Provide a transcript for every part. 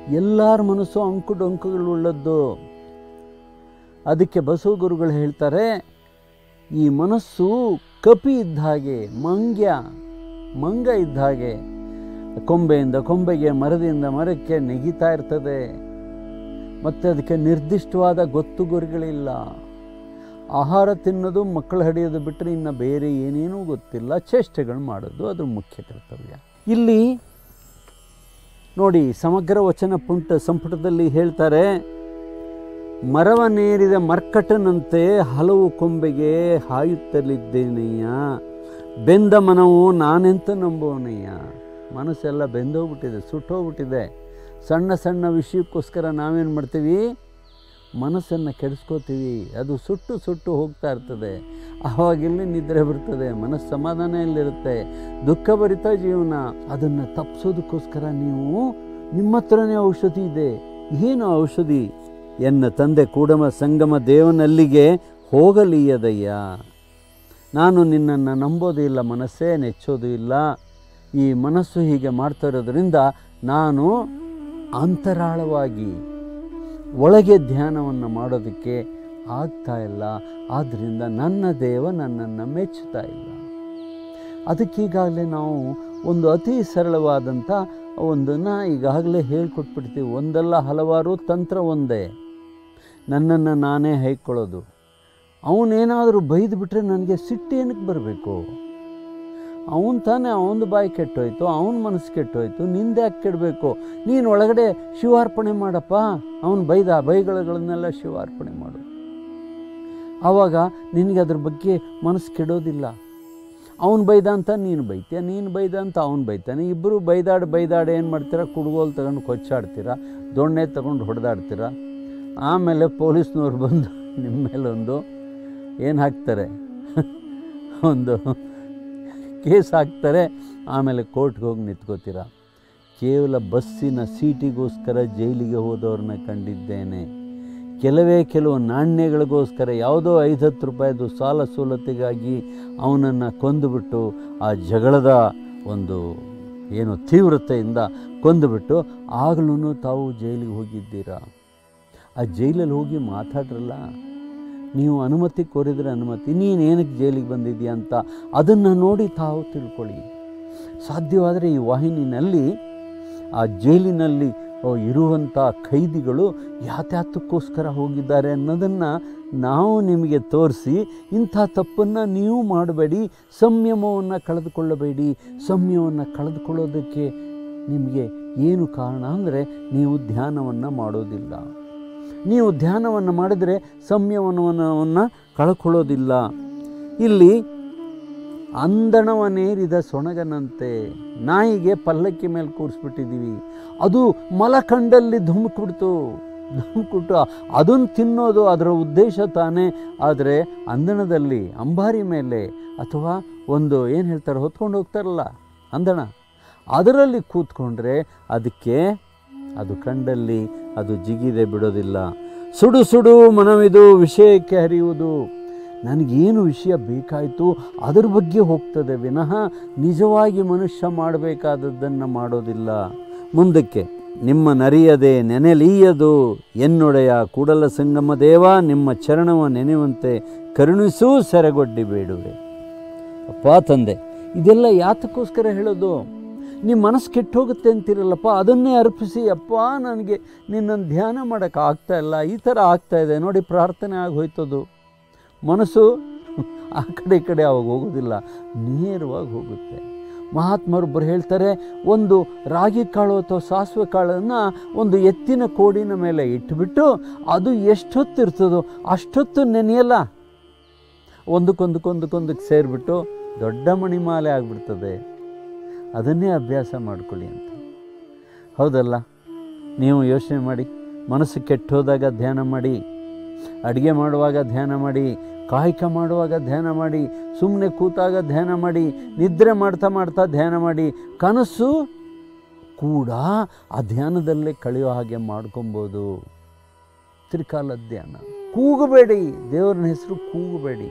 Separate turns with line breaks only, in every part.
ಎಲ್ಲರ ಮನಸ್ಸು ಅಂಕು ಡೊಂಕುಗಳುಳ್ಳದ್ದು ಅದಕ್ಕೆ ಬಸವ ಗುರುಗಳು ಹೇಳ್ತಾರೆ ಈ ಮನಸ್ಸು ಕಪಿ ಇದ್ದ ಹಾಗೆ ಮಂಗ್ಯ ಮಂಗ ಇದ್ದ ಹಾಗೆ ಕೊಂಬೆಯಿಂದ ಕೊಂಬೆಗೆ ಮರದಿಂದ ಮರಕ್ಕೆ ನೆಗಿತಾ ಇರ್ತದೆ ಮತ್ತು ಅದಕ್ಕೆ ನಿರ್ದಿಷ್ಟವಾದ ಗೊತ್ತು ಗುರಿಗಳಿಲ್ಲ ಆಹಾರ ತಿನ್ನೋದು ಮಕ್ಕಳು ಹಡಿಯೋದು ಬಿಟ್ಟರೆ ಇನ್ನು ಬೇರೆ ಏನೇನೂ ಗೊತ್ತಿಲ್ಲ ಚೇಷ್ಟೆಗಳು ಮಾಡೋದು ಅದ್ರ ಮುಖ್ಯ ಕರ್ತವ್ಯ ಇಲ್ಲಿ ನೋಡಿ ಸಮಗ್ರ ವಚನ ಪುಂಟ ಸಂಪುಟದಲ್ಲಿ ಹೇಳ್ತಾರೆ ಮರವನ್ನೇರಿದ ಮರ್ಕಟನಂತೆ ಹಲವು ಕೊಂಬೆಗೆ ಹಾಯುತ್ತಲಿದ್ದೇನೆಯ್ಯ ಬೆಂದ ಮನವು ನಾನೆಂತ ನಂಬೋನಯ್ಯ ಮನಸ್ಸೆಲ್ಲ ಬೆಂದೋಗ್ಬಿಟ್ಟಿದೆ ಸುಟ್ಟೋಗ್ಬಿಟ್ಟಿದೆ ಸಣ್ಣ ಸಣ್ಣ ವಿಷಯಕ್ಕೋಸ್ಕರ ನಾವೇನು ಮಾಡ್ತೀವಿ ಮನಸ್ಸನ್ನು ಕೆಡಿಸ್ಕೋತೀವಿ ಅದು ಸುಟ್ಟು ಸುಟ್ಟು ಹೋಗ್ತಾ ಇರ್ತದೆ ಆವಾಗಿಲ್ಲಿ ನಿದ್ರೆ ಬರ್ತದೆ ಮನಸ್ಸು ಸಮಾಧಾನ ಇಲ್ಲಿರುತ್ತೆ ದುಃಖಭರಿತ ಜೀವನ ಅದನ್ನು ತಪ್ಪಿಸೋದಕ್ಕೋಸ್ಕರ ನೀವು ನಿಮ್ಮ ಹತ್ರನೇ ಔಷಧಿ ಇದೆ ಏನು ಔಷಧಿ ಎನ್ನ ತಂದೆ ಕೂಡಮ ಸಂಗಮ ದೇವನಲ್ಲಿಗೆ ಹೋಗಲೀಯದಯ್ಯ ನಾನು ನಿನ್ನನ್ನು ನಂಬೋದು ಇಲ್ಲ ಮನಸ್ಸೇ ನೆಚ್ಚೋದು ಇಲ್ಲ ಈ ಮನಸ್ಸು ಹೀಗೆ ಮಾಡ್ತಾ ಇರೋದ್ರಿಂದ ನಾನು ಅಂತರಾಳವಾಗಿ ಒಳಗೆ ಧ್ಯಾನವನ್ನು ಮಾಡೋದಕ್ಕೆ ಆಗ್ತಾ ಇಲ್ಲ ಆದ್ದರಿಂದ ನನ್ನ ದೇವ ನನ್ನನ್ನು ಮೆಚ್ಚುತ್ತಾ ಇಲ್ಲ ಅದಕ್ಕೀಗಾಗಲೇ ನಾವು ಒಂದು ಅತಿ ಸರಳವಾದಂಥ ಒಂದನ್ನು ಈಗಾಗಲೇ ಹೇಳ್ಕೊಟ್ಬಿಡ್ತೀವಿ ಒಂದಲ್ಲ ಹಲವಾರು ತಂತ್ರ ಒಂದೇ ನನ್ನನ್ನು ನಾನೇ ಹೈಕೊಳ್ಳೋದು ಅವನೇನಾದರೂ ಬೈದು ಬಿಟ್ಟರೆ ನನಗೆ ಸಿಟ್ಟೇನಕ್ಕೆ ಬರಬೇಕು ಅವನು ತಾನೇ ಅವನದು ಬಾಯಿ ಕೆಟ್ಟೋಯ್ತು ಅವನ ಮನಸ್ಸು ಕೆಟ್ಟೋಯ್ತು ನಿಂದೆ ಯಾಕೆ ಕೆಡಬೇಕು ನೀನು ಒಳಗಡೆ ಶಿವಾರ್ಪಣೆ ಮಾಡಪ್ಪ ಅವನು ಬೈದ ಬೈಗಳನ್ನೆಲ್ಲ ಶಿವಾರ್ಪಣೆ ಮಾಡು ಆವಾಗ ನಿನಗೆ ಅದ್ರ ಬಗ್ಗೆ ಮನಸ್ಸು ಕೆಡೋದಿಲ್ಲ ಅವನು ಬೈದ ಅಂತ ನೀನು ಬೈತೀಯ ನೀನು ಬೈದ ಅಂತ ಅವನು ಬೈತಾನೆ ಇಬ್ಬರು ಬೈದಾಡಿ ಬೈದಾಡಿ ಏನು ಮಾಡ್ತೀರಾ ಕುಡ್ಗೋಲು ತಗೊಂಡು ಕೊಚ್ಚಾಡ್ತೀರಾ ದೊಣ್ಣೆ ತಗೊಂಡು ಹೊಡೆದಾಡ್ತೀರ ಆಮೇಲೆ ಪೊಲೀಸ್ನವ್ರು ಬಂದು ನಿಮ್ಮ ಮೇಲೊಂದು ಏನು ಹಾಕ್ತಾರೆ ಒಂದು ಕೇಸ್ ಹಾಕ್ತಾರೆ ಆಮೇಲೆ ಕೋರ್ಟ್ಗೆ ಹೋಗಿ ನಿಂತ್ಕೋತೀರ ಕೇವಲ ಬಸ್ಸಿನ ಸೀಟಿಗೋಸ್ಕರ ಜೈಲಿಗೆ ಹೋದವ್ರನ್ನ ಕಂಡಿದ್ದೇನೆ ಕೆಲವೇ ಕೆಲವು ನಾಣ್ಯಗಳಿಗೋಸ್ಕರ ಯಾವುದೋ ಐದು ಹತ್ತು ರೂಪಾಯಿದು ಸಾಲ ಸವಲತ್ತಿಗಾಗಿ ಅವನನ್ನು ಕೊಂದುಬಿಟ್ಟು ಆ ಜಗಳದ ಒಂದು ಏನು ತೀವ್ರತೆಯಿಂದ ಕೊಂದುಬಿಟ್ಟು ಆಗಲೂ ತಾವು ಜೈಲಿಗೆ ಹೋಗಿದ್ದೀರಾ ಆ ಜೈಲಲ್ಲಿ ಹೋಗಿ ಮಾತಾಡ್ರಲ್ಲ ನೀವು ಅನುಮತಿ ಕೋರಿದರೆ ಅನುಮತಿ ನೀನು ಏನಕ್ಕೆ ಜೈಲಿಗೆ ಬಂದಿದ್ದೀಯ ಅಂತ ಅದನ್ನು ನೋಡಿ ತಾವು ತಿಳ್ಕೊಳ್ಳಿ ಸಾಧ್ಯವಾದರೆ ಈ ವಾಹಿನಿನಲ್ಲಿ ಆ ಜೈಲಿನಲ್ಲಿ ಇರುವಂಥ ಖೈದಿಗಳು ಯಾತ್ಯಾತಕ್ಕೋಸ್ಕರ ಹೋಗಿದ್ದಾರೆ ಅನ್ನೋದನ್ನು ನಾವು ನಿಮಗೆ ತೋರಿಸಿ ಇಂಥ ತಪ್ಪನ್ನು ನೀವು ಮಾಡಬೇಡಿ ಸಂಯಮವನ್ನು ಕಳೆದುಕೊಳ್ಳಬೇಡಿ ಸಂಯಮವನ್ನು ಕಳೆದುಕೊಳ್ಳೋದಕ್ಕೆ ನಿಮಗೆ ಏನು ಕಾರಣ ಅಂದರೆ ನೀವು ಧ್ಯಾನವನ್ನು ಮಾಡೋದಿಲ್ಲ ನೀವು ಧ್ಯಾನವನ್ನು ಮಾಡಿದರೆ ಸಂಯಮನವನ್ನು ಕಳ್ಕೊಳ್ಳೋದಿಲ್ಲ ಇಲ್ಲಿ ಅಂದಣವನೇರಿದ ಸೊಣಗನಂತೆ ನಾಯಿಗೆ ಪಲ್ಲಕ್ಕಿ ಮೇಲೆ ಕೂರಿಸ್ಬಿಟ್ಟಿದ್ದೀವಿ ಅದು ಮಲಖಂಡಲ್ಲಿ ಧುಮುಕ್ಬಿಡ್ತು ಧುಮುಕ್ಬಿಟ್ಟು ಅದನ್ನು ತಿನ್ನೋದು ಅದರ ಉದ್ದೇಶ ತಾನೇ ಆದರೆ ಅಂದಣದಲ್ಲಿ ಅಂಬಾರಿ ಮೇಲೆ ಅಥವಾ ಒಂದು ಏನು ಹೇಳ್ತಾರೆ ಹೊತ್ಕೊಂಡು ಹೋಗ್ತಾರಲ್ಲ ಅಂದಣ ಅದರಲ್ಲಿ ಕೂತ್ಕೊಂಡ್ರೆ ಅದಕ್ಕೆ ಅದು ಕಂಡಲ್ಲಿ ಅದು ಜಿಗಿದೆ ಬಿಡೋದಿಲ್ಲ ಸುಡು ಸುಡು ಮನವಿದು ವಿಷಯಕ್ಕೆ ಹರಿಯುವುದು ನನಗೇನು ವಿಷಯ ಬೇಕಾಯಿತು ಅದರ ಬಗ್ಗೆ ಹೋಗ್ತದೆ ವಿನಃ ನಿಜವಾಗಿ ಮನುಷ್ಯ ಮಾಡಬೇಕಾದದ್ದನ್ನು ಮಾಡೋದಿಲ್ಲ ಮುಂದಕ್ಕೆ ನಿಮ್ಮ ನರಿಯದೆ ನೆನೆಲೀಯದು ಎನ್ನೊಡೆಯ ಕೂಡಲ ಸಂಗಮ ದೇವ ನಿಮ್ಮ ಚರಣವ ನೆನೆಯುವಂತೆ ಕರುಣಿಸೂ ಸೆರೆಗೊಡ್ಡಿ ಬೇಡುವೆ ಅಪ್ಪ ತಂದೆ ಇದೆಲ್ಲ ಯಾತಕ್ಕೋಸ್ಕರ ಹೇಳೋದು ನಿಮ್ಮ ಮನಸ್ಸು ಕೆಟ್ಟೋಗುತ್ತೆ ಅಂತಿರಲ್ಲಪ್ಪ ಅದನ್ನೇ ಅರ್ಪಿಸಿ ಅಪ್ಪ ನನಗೆ ನಿನ್ನನ್ನು ಧ್ಯಾನ ಮಾಡೋಕ್ಕೆ ಆಗ್ತಾ ಇಲ್ಲ ಈ ಥರ ಆಗ್ತಾ ಇದೆ ನೋಡಿ ಪ್ರಾರ್ಥನೆ ಆಗಿ ಹೋಯ್ತದು ಮನಸ್ಸು ಆ ಕಡೆ ಈ ಕಡೆ ಅವಾಗ ಹೋಗೋದಿಲ್ಲ ನೇರವಾಗಿ ಹೋಗುತ್ತೆ ಮಹಾತ್ಮರೊಬ್ಬರು ಹೇಳ್ತಾರೆ ಒಂದು ರಾಗಿ ಕಾಳು ಅಥವಾ ಸಾಸಿವೆ ಕಾಳನ್ನು ಒಂದು ಎತ್ತಿನ ಕೋಡಿನ ಮೇಲೆ ಇಟ್ಬಿಟ್ಟು ಅದು ಎಷ್ಟೊತ್ತು ಇರ್ತದೋ ಅಷ್ಟೊತ್ತು ನೆನೆಯಲ್ಲ ಒಂದಕ್ಕೊಂದಕ್ಕೊಂದಕ್ಕೊಂದಕ್ಕೆ ಸೇರಿಬಿಟ್ಟು ದೊಡ್ಡ ಮಣಿಮಾಲೆ ಆಗಿಬಿಡ್ತದೆ ಅದನ್ನೇ ಅಭ್ಯಾಸ ಮಾಡ್ಕೊಳ್ಳಿ ಅಂತ ಹೌದಲ್ಲ ನೀವು ಯೋಚನೆ ಮಾಡಿ ಮನಸ್ಸು ಕೆಟ್ಟೋದಾಗ ಧ್ಯಾನ ಮಾಡಿ ಅಡುಗೆ ಮಾಡುವಾಗ ಧ್ಯಾನ ಮಾಡಿ ಕಾಯಕ ಮಾಡುವಾಗ ಧ್ಯಾನ ಮಾಡಿ ಸುಮ್ಮನೆ ಕೂತಾಗ ಧ್ಯಾನ ಮಾಡಿ ನಿದ್ರೆ ಮಾಡ್ತಾ ಮಾಡ್ತಾ ಧ್ಯಾನ ಮಾಡಿ ಕನಸು ಕೂಡ ಆ ಧ್ಯಾನದಲ್ಲೇ ಕಳೆಯೋ ಹಾಗೆ ಮಾಡ್ಕೊಬೋದು ತ್ರಿಕಾಲ ಧ್ಯಾನ ಕೂಗಬೇಡಿ ದೇವರನ ಹೆಸರು ಕೂಗಬೇಡಿ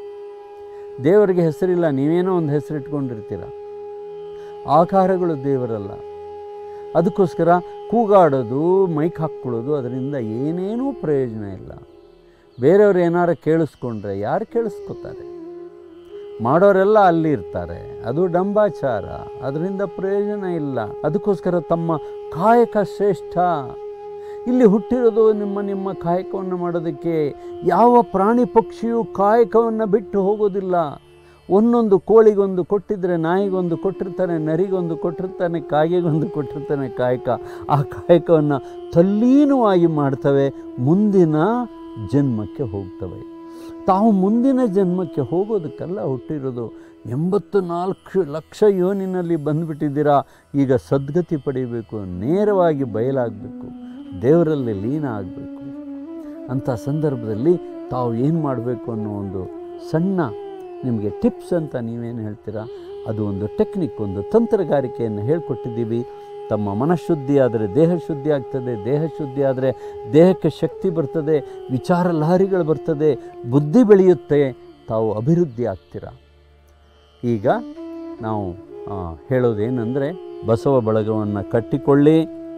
ದೇವರಿಗೆ ಹೆಸರಿಲ್ಲ ನೀವೇನೋ ಒಂದು ಹೆಸರು ಇಟ್ಕೊಂಡಿರ್ತೀರ ಆಕಾರಗಳು ದೇವರಲ್ಲ ಅದಕ್ಕೋಸ್ಕರ ಕೂಗಾಡೋದು ಮೈಕ್ ಹಾಕ್ಕೊಳ್ಳೋದು ಅದರಿಂದ ಏನೇನೂ ಪ್ರಯೋಜನ ಇಲ್ಲ ಬೇರೆಯವ್ರು ಏನಾರು ಕೇಳಿಸ್ಕೊಂಡ್ರೆ ಯಾರು ಕೇಳಿಸ್ಕೊತಾರೆ ಮಾಡೋರೆಲ್ಲ ಅಲ್ಲಿ ಇರ್ತಾರೆ ಅದು ಡಂಬಾಚಾರ ಅದರಿಂದ ಪ್ರಯೋಜನ ಇಲ್ಲ ಅದಕ್ಕೋಸ್ಕರ ತಮ್ಮ ಕಾಯಕ ಶ್ರೇಷ್ಠ ಇಲ್ಲಿ ಹುಟ್ಟಿರೋದು ನಿಮ್ಮ ನಿಮ್ಮ ಕಾಯಕವನ್ನು ಮಾಡೋದಕ್ಕೆ ಯಾವ ಪ್ರಾಣಿ ಪಕ್ಷಿಯು ಕಾಯಕವನ್ನು ಬಿಟ್ಟು ಹೋಗೋದಿಲ್ಲ ಒಂದೊಂದು ಕೋಳಿಗೊಂದು ಕೊಟ್ಟಿದ್ರೆ ನಾಯಿಗೊಂದು ಕೊಟ್ಟಿರ್ತಾನೆ ನರಿಗೊಂದು ಕೊಟ್ಟಿರ್ತಾನೆ ಕಾಗೆಗೊಂದು ಕೊಟ್ಟಿರ್ತಾನೆ ಕಾಯಕ ಆ ಕಾಯಕವನ್ನು ತಲ್ಲೀನವಾಗಿ ಮಾಡ್ತವೆ ಮುಂದಿನ ಜನ್ಮಕ್ಕೆ ಹೋಗ್ತವೆ ತಾವು ಮುಂದಿನ ಜನ್ಮಕ್ಕೆ ಹೋಗೋದಕ್ಕೆಲ್ಲ ಹುಟ್ಟಿರೋದು ಎಂಬತ್ತು ನಾಲ್ಕು ಲಕ್ಷ ಯೋನಿನಲ್ಲಿ ಬಂದುಬಿಟ್ಟಿದ್ದೀರಾ ಈಗ ಸದ್ಗತಿ ಪಡಿಬೇಕು ನೇರವಾಗಿ ಬಯಲಾಗಬೇಕು ದೇವರಲ್ಲಿ ಲೀನ ಆಗಬೇಕು ಅಂಥ ಸಂದರ್ಭದಲ್ಲಿ ತಾವು ಏನು ಮಾಡಬೇಕು ಅನ್ನೋ ಒಂದು ಸಣ್ಣ ನಿಮಗೆ ಟಿಪ್ಸ್ ಅಂತ ನೀವೇನು ಹೇಳ್ತೀರಾ ಅದು ಒಂದು ಟೆಕ್ನಿಕ್ ಒಂದು ತಂತ್ರಗಾರಿಕೆಯನ್ನು ಹೇಳ್ಕೊಟ್ಟಿದ್ದೀವಿ ತಮ್ಮ ಮನಃಶುದ್ಧಿ ಆದರೆ ದೇಹ ಶುದ್ಧಿ ಆಗ್ತದೆ ದೇಹ ಶುದ್ಧಿ ಆದರೆ ದೇಹಕ್ಕೆ ಶಕ್ತಿ ಬರ್ತದೆ ವಿಚಾರ ಲಹರಿಗಳು ಬರ್ತದೆ ಬುದ್ಧಿ ಬೆಳೆಯುತ್ತೆ ತಾವು ಅಭಿವೃದ್ಧಿ ಆಗ್ತೀರ ಈಗ ನಾವು ಆ, ಹೇಳೋದೇನೆಂದರೆ ಬಸವ ಬಳಗವನ್ನು ಕಟ್ಟಿಕೊಳ್ಳಿ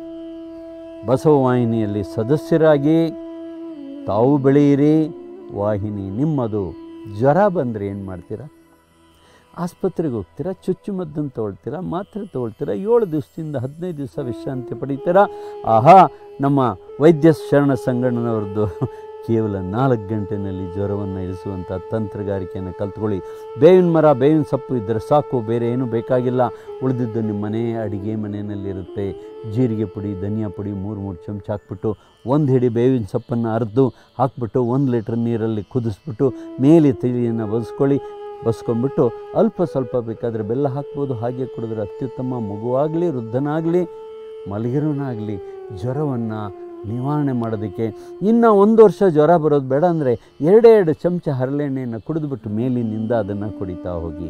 ಬಸವ ವಾಹಿನಿಯಲ್ಲಿ ಸದಸ್ಯರಾಗಿ ತಾವು ಬೆಳೆಯಿರಿ ವಾಹಿನಿ ನಿಮ್ಮದು ಜ್ವರ ಬಂದರೆ ಏನು ಮಾಡ್ತೀರಾ ಆಸ್ಪತ್ರೆಗೆ ಹೋಗ್ತೀರಾ ಚುಚ್ಚುಮದ್ದನ್ನು ತೊಗೊಳ್ತೀರಾ ಮಾತ್ರೆ ತೊಗೊಳ್ತೀರಾ ಏಳು ದಿವಸದಿಂದ ಹದಿನೈದು ದಿವಸ ವಿಶ್ರಾಂತಿ ಪಡಿತೀರಾ ಆಹಾ ನಮ್ಮ ವೈದ್ಯ ಶರಣ ಸಂಗಣ್ಣನವ್ರದ್ದು ಕೇವಲ ನಾಲ್ಕು ಗಂಟೆನಲ್ಲಿ ಜ್ವರವನ್ನು ಇಳಿಸುವಂಥ ತಂತ್ರಗಾರಿಕೆಯನ್ನು ಕಲ್ತ್ಕೊಳ್ಳಿ ಬೇವಿನ ಮರ ಬೇವಿನ ಸೊಪ್ಪು ಇದ್ದರೆ ಸಾಕು ಬೇರೆ ಏನೂ ಬೇಕಾಗಿಲ್ಲ ಉಳಿದಿದ್ದು ನಿಮ್ಮ ಮನೆ ಅಡುಗೆ ಮನೆಯಲ್ಲಿರುತ್ತೆ ಜೀರಿಗೆ ಪುಡಿ ಧನಿಯಾ ಪುಡಿ ಮೂರು ಮೂರು ಚಮಚ ಹಾಕ್ಬಿಟ್ಟು ಒಂದು ಹಿಡಿ ಬೇವಿನ ಸೊಪ್ಪನ್ನು ಅರೆದು ಹಾಕ್ಬಿಟ್ಟು ಒಂದು ಲೀಟ್ರ್ ನೀರಲ್ಲಿ ಕುದಿಸ್ಬಿಟ್ಟು ಮೇಲೆ ತಿಳಿಯನ್ನು ಬಸ್ಕೊಳ್ಳಿ ಬಸ್ಕೊಂಡ್ಬಿಟ್ಟು ಅಲ್ಪ ಸ್ವಲ್ಪ ಬೇಕಾದರೆ ಬೆಲ್ಲ ಹಾಕ್ಬೋದು ಹಾಗೆ ಕುಡಿದ್ರೆ ಅತ್ಯುತ್ತಮ ಮಗುವಾಗಲಿ ವೃದ್ಧನಾಗಲಿ ಮಲಗಿರೋನಾಗಲಿ ಜ್ವರವನ್ನು ನಿವಾರಣೆ ಮಾಡೋದಕ್ಕೆ ಇನ್ನು ಒಂದು ವರ್ಷ ಜ್ವರ ಬರೋದು ಬೇಡ ಅಂದರೆ ಎರಡೆರಡು ಚಮಚ ಹರಳೆಣ್ಣೆಯನ್ನು ಕುಡಿದ್ಬಿಟ್ಟು ಮೇಲಿನಿಂದ ಅದನ್ನು ಕುಡಿತಾ ಹೋಗಿ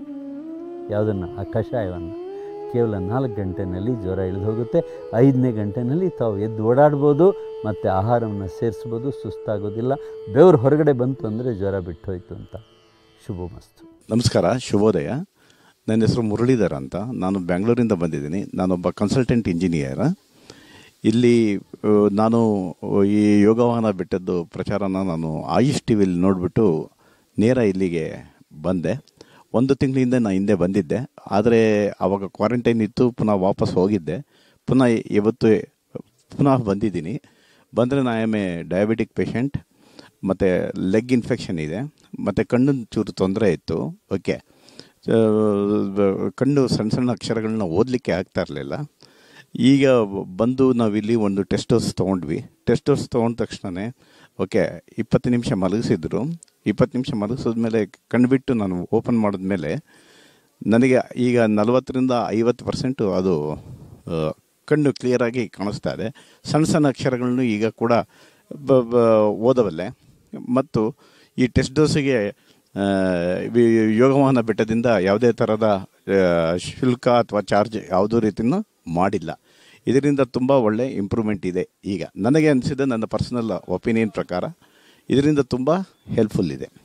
ಯಾವುದನ್ನು ಆ ಕಷಾಯವನ್ನು ಕೇವಲ ನಾಲ್ಕು ಗಂಟೆನಲ್ಲಿ ಜ್ವರ ಇಳಿದು ಹೋಗುತ್ತೆ ಐದನೇ ಗಂಟೆನಲ್ಲಿ ತಾವು ಎದ್ದು ಓಡಾಡ್ಬೋದು ಮತ್ತು ಆಹಾರವನ್ನು ಸೇರಿಸ್ಬೋದು ಸುಸ್ತಾಗೋದಿಲ್ಲ ಬೆವರು ಹೊರಗಡೆ ಬಂತು ಅಂದರೆ ಜ್ವರ ಬಿಟ್ಟು ಹೋಯ್ತು ಅಂತ ಶುಭ ಮಸ್ತು
ನಮಸ್ಕಾರ ಶುಭೋದಯ ನನ್ನ ಹೆಸರು ಮುರಳೀಧರ್ ಅಂತ ನಾನು ಬೆಂಗಳೂರಿಂದ ಬಂದಿದ್ದೀನಿ ನಾನೊಬ್ಬ ಕನ್ಸಲ್ಟೆಂಟ್ ಇಂಜಿನಿಯರ್ ಇಲ್ಲಿ ಆ, ನಾನು ಈ ಯೋಗವಾಹನ ಬೆಟ್ಟದ್ದು ಪ್ರಚಾರನ ನಾನು ಆಯುಷ್ ಟಿ ವಿಲಿ ನೋಡಿಬಿಟ್ಟು ನೇರ ಇಲ್ಲಿಗೆ ಬಂದೆ ಒಂದು ತಿಂಗಳಿಂದ ನಾನು ಹಿಂದೆ ಬಂದಿದ್ದೆ ಆದರೆ ಆವಾಗ ಕ್ವಾರಂಟೈನ್ ಇತ್ತು ಪುನಃ ವಾಪಸ್ ಹೋಗಿದ್ದೆ ಪುನಃ ಇವತ್ತು ಪುನಃ ಬಂದಿದ್ದೀನಿ ಬಂದರೆ ನಾ ಎಮ್ ಎ ಡಯಾಬಿಟಿಕ್ ಪೇಷಂಟ್ ಮತ್ತು ಲೆಗ್ ಇನ್ಫೆಕ್ಷನ್ ಇದೆ ಮತ್ತು ಕಣ್ಣಿನ ಚೂರು ತೊಂದರೆ ಇತ್ತು ಓಕೆ ಆ, ಕಣ್ಣು ಸಣ್ಣ ಸಣ್ಣ ಅಕ್ಷರಗಳನ್ನ ಓದಲಿಕ್ಕೆ ಆಗ್ತಾ ಇರಲಿಲ್ಲ ಈಗ ಬಂದು ನಾವಿಲ್ಲಿ ಒಂದು ಟೆಸ್ಟ್ ಡೋಸ್ ತೊಗೊಂಡ್ವಿ ಟೆಸ್ಟ್ ಡೋಸ್ ತೊಗೊಂಡ ತಕ್ಷಣವೇ ಓಕೆ ಇಪ್ಪತ್ತು ನಿಮಿಷ ಮಲಗಿಸಿದ್ರು ಇಪ್ಪತ್ತು ನಿಮಿಷ ಮಲಗಿಸಿದ್ಮೇಲೆ ಕಣ್ಬಿಟ್ಟು ನಾನು ಓಪನ್ ಮಾಡಿದ್ಮೇಲೆ ನನಗೆ ಈಗ ನಲವತ್ತರಿಂದ ಐವತ್ತು ಪರ್ಸೆಂಟು ಅದು ಆ, ಕಣ್ಣು ಕ್ಲಿಯರಾಗಿ ಕಾಣಿಸ್ತಾ ಇದೆ ಸಣ್ಣ ಸಣ್ಣ ಅಕ್ಷರಗಳನ್ನು ಈಗ ಕೂಡ ಬ ಬ ಓದಬಲ್ಲೆ ಮತ್ತು ಈ ಟೆಸ್ಟ್ ಡೋಸಿಗೆ ಆ, ವಿ- ಯೋಗವಾಹನ ಬೆಟ್ಟದಿಂದ ಯಾವುದೇ ಥರದ ಆ, ಶುಲ್ಕ ಅಥವಾ ಚಾರ್ಜ್ ಯಾವುದೂ ರೀತಿಯೂ ಮಾಡಿಲ್ಲ ಇದರಿಂದ ತುಂಬ ಒಳ್ಳೆ ಇಂಪ್ರೂವ್ಮೆಂಟ್ ಇದೆ ಈಗ ನನಗೆ ಅನಿಸಿದ ನನ್ನ ಪರ್ಸನಲ್ ಒಪಿನಿಯನ್ ಪ್ರಕಾರ ಇದರಿಂದ ತುಂಬ ಹೆಲ್ಪ್ಫುಲ್ ಇದೆ